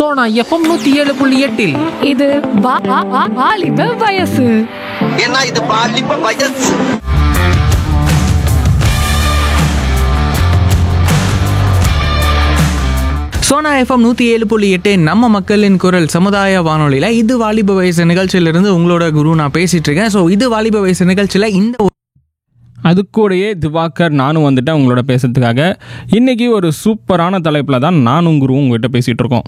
Sona FM நூத்தி ஏழு புள்ளி எட்டில் இது வா- வா- வா- வாலிப வயசு ஏன்னா இது பாலிப்ப வயசு சோனா எஃப்எம் நூற்றி ஏழு புள்ளி எட்டு நம்ம மக்களின் குரல் சமுதாய வானொலியில் இது வாலிப வயசு நிகழ்ச்சியிலிருந்து உங்களோட குரு நான் பேசிட்டு இருக்கேன் ஸோ இது வாலிப வயசு நிகழ்ச்சியில் இந்த ஒரு அது கூடயே திவாகர் நானும் வந்துட்டேன் உங்களோட பேசுறதுக்காக இன்னைக்கு ஒரு சூப்பரான தலைப்பில் தான் நானும் குருவும் உங்ககிட்ட பேசிகிட்டு இருக்கோம்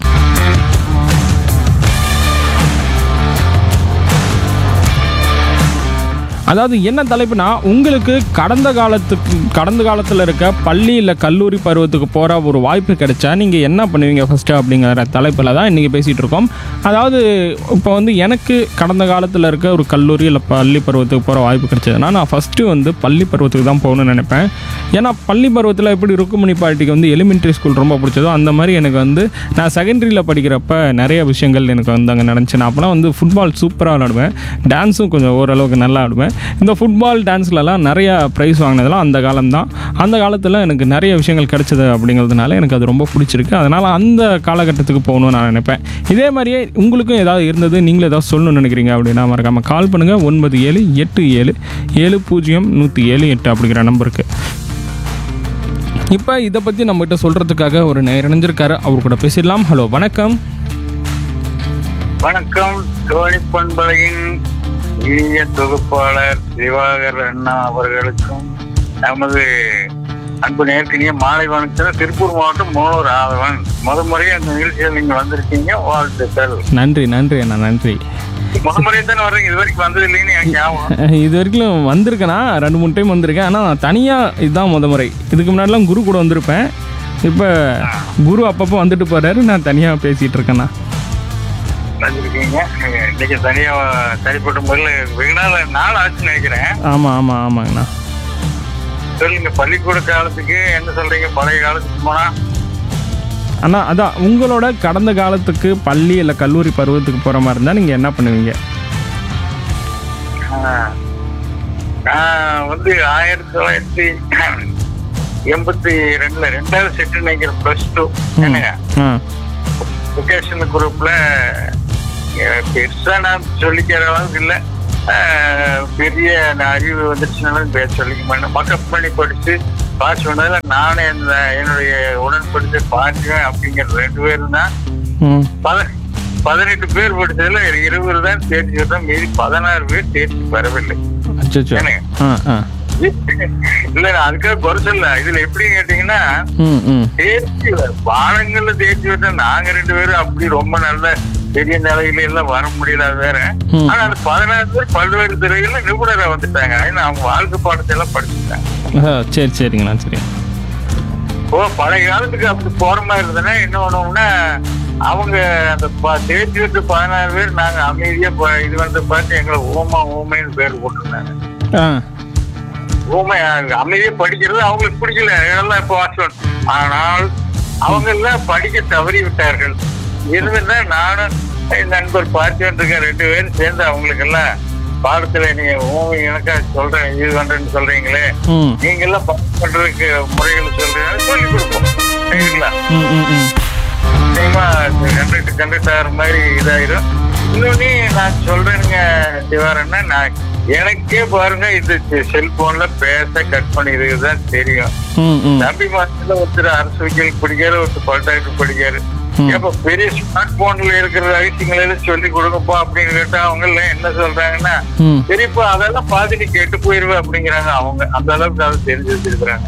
அதாவது என்ன தலைப்புனா உங்களுக்கு கடந்த காலத்துக்கு கடந்த காலத்தில் இருக்க பள்ளி இல்லை கல்லூரி பருவத்துக்கு போகிற ஒரு வாய்ப்பு கிடைச்சா நீங்கள் என்ன பண்ணுவீங்க ஃபஸ்ட்டு அப்படிங்கிற தலைப்பில் தான் இன்றைக்கி பேசிகிட்டு இருக்கோம் அதாவது இப்போ வந்து எனக்கு கடந்த காலத்தில் இருக்க ஒரு கல்லூரி இல்லை பள்ளி பருவத்துக்கு போகிற வாய்ப்பு கிடைச்சதுன்னா நான் ஃபஸ்ட்டு வந்து பள்ளி பருவத்துக்கு தான் போகணும்னு நினைப்பேன் ஏன்னா பள்ளி பருவத்தில் எப்படி ருக்குமணி பாட்டிக்கு வந்து எலிமெண்ட்ரி ஸ்கூல் ரொம்ப பிடிச்சதோ அந்த மாதிரி எனக்கு வந்து நான் செகண்டரியில் படிக்கிறப்ப நிறைய விஷயங்கள் எனக்கு வந்து அங்கே நடந்துச்சு நான் அப்போலாம் வந்து ஃபுட்பால் சூப்பராக விளாடுவேன் டான்ஸும் கொஞ்சம் ஓரளவுக்கு நல்லா ஆடுவேன் இந்த ஃபுட்பால் டான்ஸ்லலாம் நிறையா ப்ரைஸ் வாங்கினதெல்லாம் அந்த காலம் தான் அந்த காலத்தில் எனக்கு நிறைய விஷயங்கள் கிடைச்சது அப்படிங்கிறதுனால எனக்கு அது ரொம்ப பிடிச்சிருக்கு அதனால் அந்த காலகட்டத்துக்கு போகணும்னு நான் நினைப்பேன் இதே மாதிரியே உங்களுக்கும் ஏதாவது இருந்தது நீங்களும் ஏதாவது சொல்லணும்னு நினைக்கிறீங்க அப்படின்னா மறக்காமல் கால் பண்ணுங்கள் ஒன்பது ஏழு எட்டு ஏழு ஏழு பூஜ்ஜியம் நூற்றி ஏழு எட்டு அப்படிங்கிற நம்பருக்கு இப்போ இதை பற்றி நம்மகிட்ட சொல்கிறதுக்காக ஒரு நேர் இணைஞ்சிருக்காரு அவர் கூட பேசிடலாம் ஹலோ வணக்கம் வணக்கம் தோழி பண்பலையின் இனிய தொகுப்பாளர் திவாகர் அண்ணா அவர்களுக்கும் நமது அன்பு நேர்கினிய மாலை வணக்கம் திருப்பூர் மாவட்டம் மூலூர் ஆதவன் முத முறையே அந்த நிகழ்ச்சியில் நீங்க வந்திருக்கீங்க வாழ்த்துக்கள் நன்றி நன்றி அண்ணா நன்றி முத முறையே தானே வர்றீங்க இது வரைக்கும் வந்தது இல்லைன்னு எனக்கு ஞாபகம் இது வரைக்கும் வந்திருக்கேனா ரெண்டு மூணு டைம் வந்திருக்கேன் ஆனால் நான் தனியாக இதுதான் முத முறை இதுக்கு முன்னாடிலாம் குரு கூட வந்திருப்பேன் இப்போ குரு அப்பப்போ வந்துட்டு போறாரு நான் தனியாக பேசிகிட்டு இருக்கேண்ணா வந்திருக்கீங்க இன்னைக்கு தனியா தனிப்பட்ட முறையில் வெகு நாள் நாள் ஆச்சுன்னு நினைக்கிறேன் ஆமாம் ஆமாம் ஆமாங்கண்ணா சொல்லுங்க பள்ளிக்கூட காலத்துக்கு என்ன சொல்றீங்க பழைய காலத்துக்கு போனா அண்ணா அதான் உங்களோட கடந்த காலத்துக்கு பள்ளி இல்லை கல்லூரி பருவத்துக்கு போகிற மாதிரி இருந்தால் நீங்கள் என்ன பண்ணுவீங்க ஆஹ். நான் வந்து ஆயிரத்தி தொள்ளாயிரத்தி எண்பத்தி ரெண்டுல ரெண்டாவது செட்டு நினைக்கிறேன் பிளஸ் டூ என்னங்க ஆ வெக்கேஷன் குரூப்ல பெருசா நான் சொல்லிக்கிற அளவுக்கு இல்ல ஆஹ், பெரிய நான் அறிவு வந்துருச்சுனாலும் பேச சொல்லிக்க மாட்டேன் மக்கப் பண்ணி படிச்சு பாஸ் பண்ணதுல நானே இந்த என்னுடைய உடன் படிச்ச பாண்டியன் அப்படிங்கிற ரெண்டு பேரும் தான் ம் பத- பதினெட்டு பேர் படிச்சதுல இருபது தான் தேர்ச்சி பெற்றோம் மீதி பதினாறு பேர் தேர்ச்சி பெறவில்லை அச்சோ என்னங்க? ஆ ஆ இல்ல நான் அதுக்காக குறை சொல்ல இதுல எப்படி கேட்டீங்கன்னா ம் ம் தேர்ச்சி பாடங்கள்ல தேர்ச்சி பெற்ற நாங்க ரெண்டு பேரும் அப்படி ரொம்ப நல்ல பெரிய நிலையில எல்லாம் வர முடியல அது வேற ம். ஆனா அந்த பதினாறு பேர் பல்வேறு துறைகள்ல நிபுணரா வந்துட்டாங்க ஏன்னா அவங்க வாழ்க்கை பாடத்தை எல்லாம் படிச்சுட்டாங்க ஆ, சரி சரிங்கண்ணா சரி ஓ பழைய காலத்துக்கு அப்படி போற மாதிரி இருந்ததுன்னா என்ன பண்ணுவோம்னா அவங்க அந்த ப- தேர்ச்சி பெற்ற பதினாறு பேர் நாங்க அமைதியா ப- இது வந்து பார்த்து எங்களை ஓமா ஓமைன்னு பேர் போட்டிருந்தாங்க ஆ ஊமை அமைதியா படிக்கிறது அவங்களுக்கு பிடிக்கல இதெல்லாம் இப்போ வாசம் ஆனால் அவங்க எல்லாம் படிக்க தவறி விட்டார்கள் இருந்துன்னா நானும் என் நண்பர் பார்த்துட்டு இருக்கேன் ரெண்டு பேரும் சேர்ந்து அவங்களுக்கு எல்லாம் பாடத்துல நீங்க ஊமை எனக்கா சொல்றேன் இது பண்றேன்னு சொல்றீங்களே ம் நீங்க எல்லாம் பாடம் பண்றதுக்கு முறைகள் சொல்றீங்க சொல்லி கொடுப்போம் சரிங்களா ம் ம் ம் நிச்சயமா கண்டக்ட் கண்டக்ட் ஆகிற மாதிரி இதாயிரும் இன்னொன்னு நான் சொல்றேனுங்க சிவாரன்னா நான் எனக்கே பாருங்க இந்த செல்போன்ல பேச கட் பண்ணிருக்கு தான் தெரியும் ம் ம் தம்பி மாசத்துல ஒருத்தர் அரசு வக்கீல் படிக்காரு ஒருத்தர் பல்டாக்டர் படிக்காரு ம். அப்ப பெரிய ஸ்மார்ட் போன்ல இருக்கிற ரகசியங்களை எல்லாம் சொல்லி கொடுங்கப்பா அப்படின்னு கேட்டா அவங்க எல்லாம் என்ன சொல்றாங்கன்னா ம் சரிப்பா அதெல்லாம் பார்த்து நீ கெட்டு போயிருவ அப்படிங்கிறாங்க அவங்க அந்த அளவுக்கு அதை தெரிஞ்சு வச்சிருக்கிறாங்க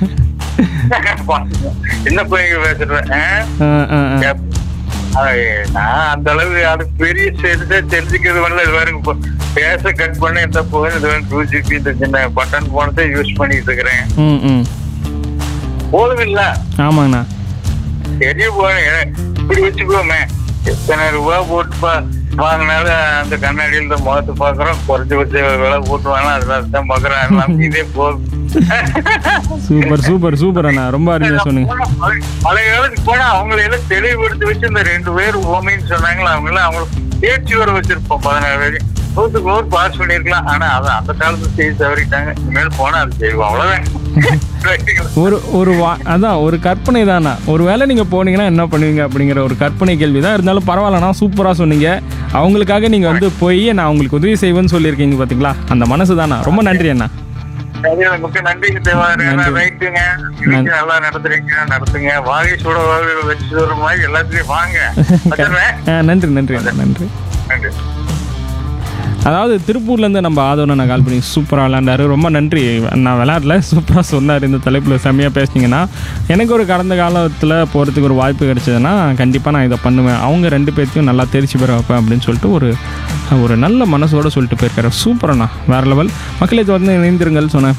என்ன போய் பேசுறேன் ஆ? ஆ ஆ ஆ அது நான் அந்த அளவு அது பெரிய செய்தியை தெரிஞ்சுக்கிறது வரல இது வரைக்கும் இப்போ பேச கட் பண்ண எந்த போகுது இது வரைக்கும் டூ ஜிபி இந்த சின்ன பட்டன் போனதை யூஸ் பண்ணிட்டு இருக்கிறேன் ம் ம் போதும் இல்ல ஆமாங்கண்ணா தெரிய போறேன் இப்படி வச்சுக்கோமே எத்தனை ரூபா போட்டு பா வாங்கினாலும் அந்த கண்ணாடியில் தான் முகத்தை பாக்குறோம் குறைஞ்சபட்ச விலை போட்டு வாங்கலாம் அதுல தான் பாக்குறோம் அதெல்லாம் இதே போதும் சூப்பர் சூப்பர் சூப்பர் அண்ணா ரொம்ப அருமையாக சொன்னீங்க போனா பழைய- பழைய காலத்துக்கு போனா அவங்களை எல்லாம் தெளிவுபடுத்தி வச்சு இந்த ரெண்டு பேர் ஓமின்னு சொன்னாங்களா அவங்க எல்லாம் அவங்க தேர்ச்சி வர வச்சிருப்போம் பதினாறு பேர் நூத்துக்கு நூறு பாஸ் பண்ணிருக்கலாம் ஆனா அதான் அந்த காலத்துல செய்து தவறிட்டாங்க இனிமேல் போனா அது செய்வோம் அவ்வளவுதான் ரைட்டுங்களா? ஒரு ஒரு வா அதான் ஒரு கற்பனை தானா ஒரு வேளை நீங்கள் போனீங்கன்னா என்ன பண்ணுவீங்க அப்படிங்கிற ஒரு கற்பனை கேள்வி தான் இருந்தாலும் பரவாயில்லண்ணா சூப்பராக சொன்னீங்க அவங்களுக்காக நீங்கள் வந்து போய் நான் உங்களுக்கு உதவி செய்வேன்னு சொல்லியிருக்கீங்க பார்த்தீங்களா அந்த மனசு தானா ரொம்ப நன்றி அண்ணா சரிங்க, மிக்க நன்றிங்க தேவாரு நன்றி. ரைட்டுங்க இன்னைக்கு நல்லா நடத்துறீங்க நடத்துங்க வாகை சூட வாகை வச்சு சொல்ற மாதிரி எல்லாத்துலயும் வாங்க வச்சிடுறேன். ஆ, நன்றி நன்றி அண்ணா நன்றி நன்றி அதாவது திருப்பூர்லேருந்து நம்ம ஆதவனை கால் பண்ணி சூப்பராக விளையாண்டாரு ரொம்ப நன்றி நான் விளையாடல சூப்பராக சொன்னார் இந்த தலைப்பில் செம்மையாக பேசுனீங்கன்னா எனக்கு ஒரு கடந்த காலத்தில் போகிறதுக்கு ஒரு வாய்ப்பு கிடைச்சதுன்னா கண்டிப்பாக நான் இதை பண்ணுவேன் அவங்க ரெண்டு பேர்த்தையும் நல்லா தெரிச்சு பெற வைப்பேன் அப்படின்னு சொல்லிட்டு ஒரு ஒரு நல்ல மனசோட சொல்லிட்டு போயிருக்காரு சூப்பரண்ணா வேறு லெவல் மக்களை தொடர்ந்து இணைந்திருங்கள் சொன்னேன்